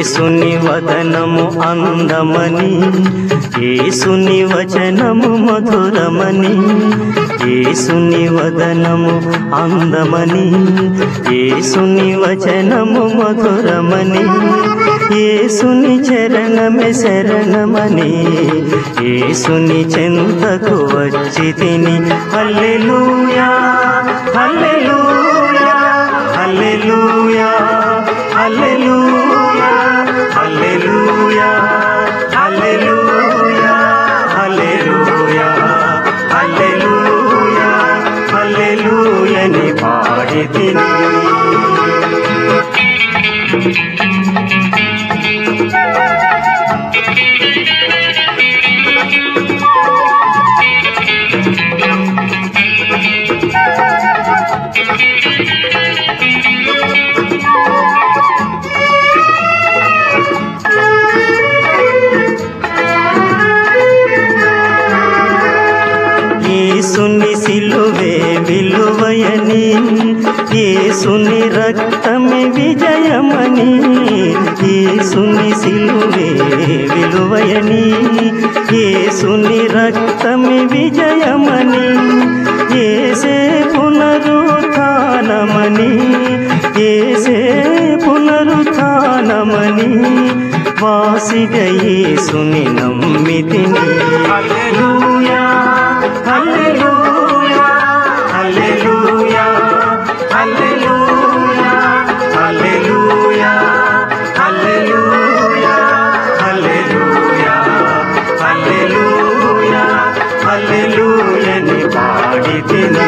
ఏసుని వదనము అందమని ఏసుని వచనము మధురమని ఏసుని వదనము అందమని ఏసుని వచనము మధురమని ఏసుని చరణమే శరణమని ఏసుని చెంతకు వచ్చి తిని హల్లెలూయా హల్లెలూయా హల్లెలూయా హల్లెలూయా హల్లెలూయా హల్లెలూయా హల్లెలూయా హల్లెలూయా హల్లెలూయని పాడి తిని ఏసుని సిలువే విలువయని ఏసుని రక్తమే విజయమని ఏసుని సిలువే విలువయని ఏసుని రక్తమే విజయమని ఏసే పునరుత్నమని ఏసే పునరుత్నమని వాసిగ యేసుని నమ్మితిని హల్లెలూయా హల్లెలూయా హల్లెలూయా హల్లెలూయా హల్లెలూయా హల్లెలూయా హల్లెలూయా హల్లెలూయా హల్లెలూయని పాడితిని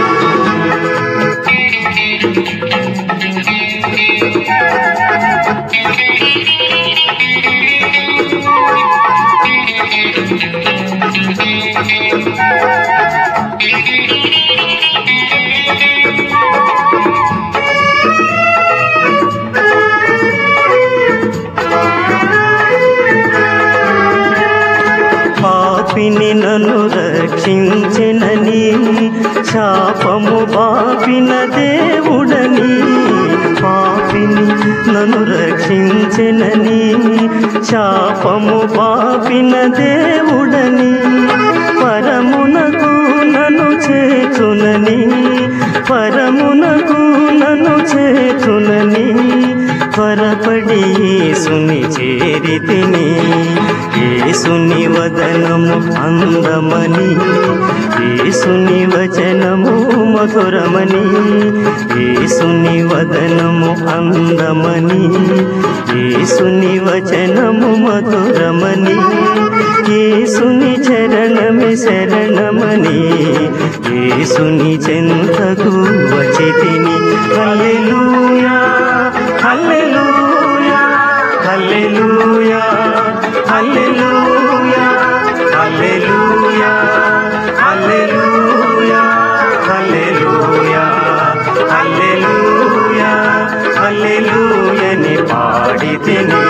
పాపిని నన్ను రక్షించెనని శాపము పాపిన దేవుడని పాపిని నన్ను రక్షించెనని శాపము పాపిన దేవుడని పరమునకు నన్ను చేచునని పరమునకు నన్ను చేచునని త్వరపడి యేసుని చేరి తిని యేసుని వదనము అందమని యేసుని వచనము మధురమని యేసుని వదనము అందమని యేసుని వచనము మధురమని యేసుని చరణమే శరణమని యేసుని చెంతకు వచ్చి తిని హల్లెలూయా హల్లెలూయా హల్లెలూయా హల్లెలూయా హల్లెలూయా హల్లెలూయా హల్లెలూయా హల్లెలూయా హల్లెలూయని పాడి తిని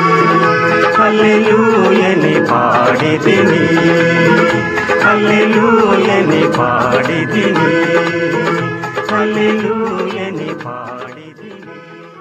హల్లెలూయని పాడి తిని హల్లెలూయని పాడి తిని హల్లెలూయని పాడి తిని